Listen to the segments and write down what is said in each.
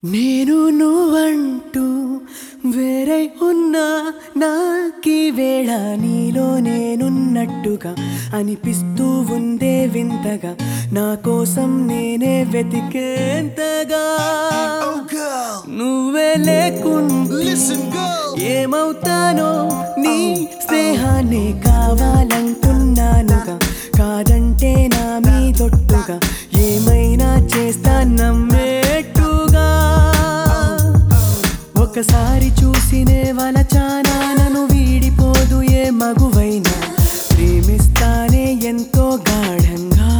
నేను నువ్వంటూ వేరే ఉన్నా నాకీ వేళ నీలో నేనున్నట్టుగా అనిపిస్తూ ఉందే వింతగా నా కోసం నేనే వెతికేంతగా నువ్వే లేకుండా Listen, girl. ఏమవుతానో నీ స్నేహాన్ని కావాలంటున్నానుగా కాదంటే నా మీదొట్టుగా ఏమైనా చేస్తా నమ్మేట్టుగా ఒకసారి చూసినే వలచానా నన్ను వీడిపోదు ఏ మగువైనా ప్రేమిస్తానే ఎంతో గాఢంగా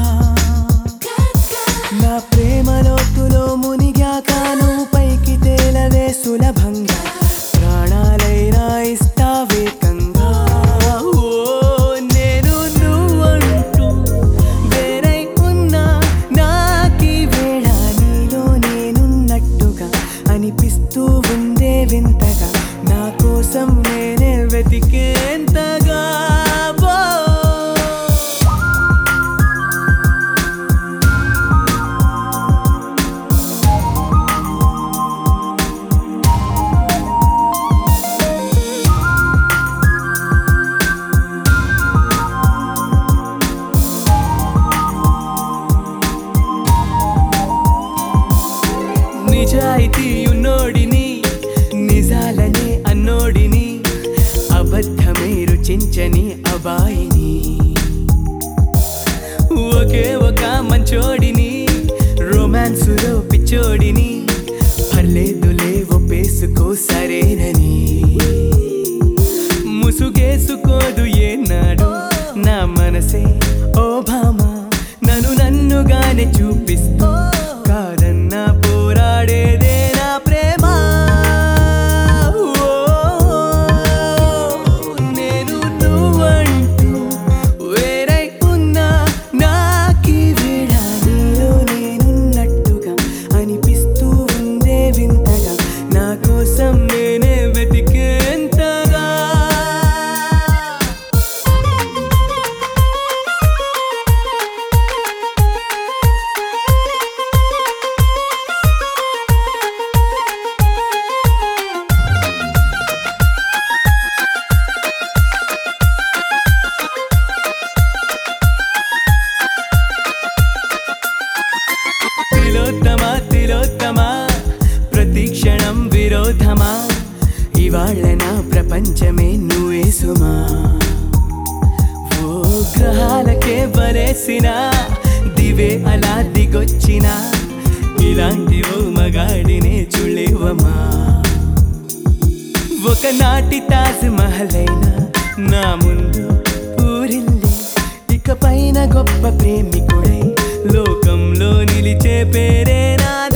నా ప్రేమ లోతులో మునిగాక నువ్వు పైకి తేలవే సులభంగా ప్రాణాలైనా ఇస్తావేకంగా ఓ నేను నువ్వంటూ వేరై ఉన్నా నాకీ వేళ నీలో నేనున్నట్టుగా అనిపిస్తూ ఉందే వింతగా నా కోసం నేనే వెతికేంతగా ఓ. నిజాయితీ ఉన్నోడిని నిజాలనే అన్నోడిని అబద్ధమే రుచించని అబాయిని ఒకే ఒక మంచోడిని రొమాన్సులో పిచ్చోడిని పర్లేదులే ఒప్పేసుకో సరేనని ముసుగేసుకోదు ఏనాడు నా మనసే ఓ భామ నన్ను నన్నుగానే చూపిస్తూ కాదన్నా పోరాడేదే నా ప్రేమ ఓ, నేను నువ్వంటూ వేరై ఉన్నా నాకీ వేళ నీలో నేనున్నట్టుగా అనిపిస్తూ ఉందే వింతగా నా కోసం నేనే వెతికేంతగా తిలోత్తమ తిలోత్తమ ప్రతి క్షణం విరోధమా ఇవాళ్ళ నా ప్రపంచమే నువ్వే సుమా ఓ గ్రహాలకే వరేసిన దివే అలా దిగొచ్చిన ఇలాంటి ఓ మగాడినే చుళేవమా ఒకనాటి తాజ్ మహల్ అయినా నా ముందు ఊరిల్లి ఇక పైన గొప్ప ప్రేమికుడై లోకంలో నిలిచే పేరే నాది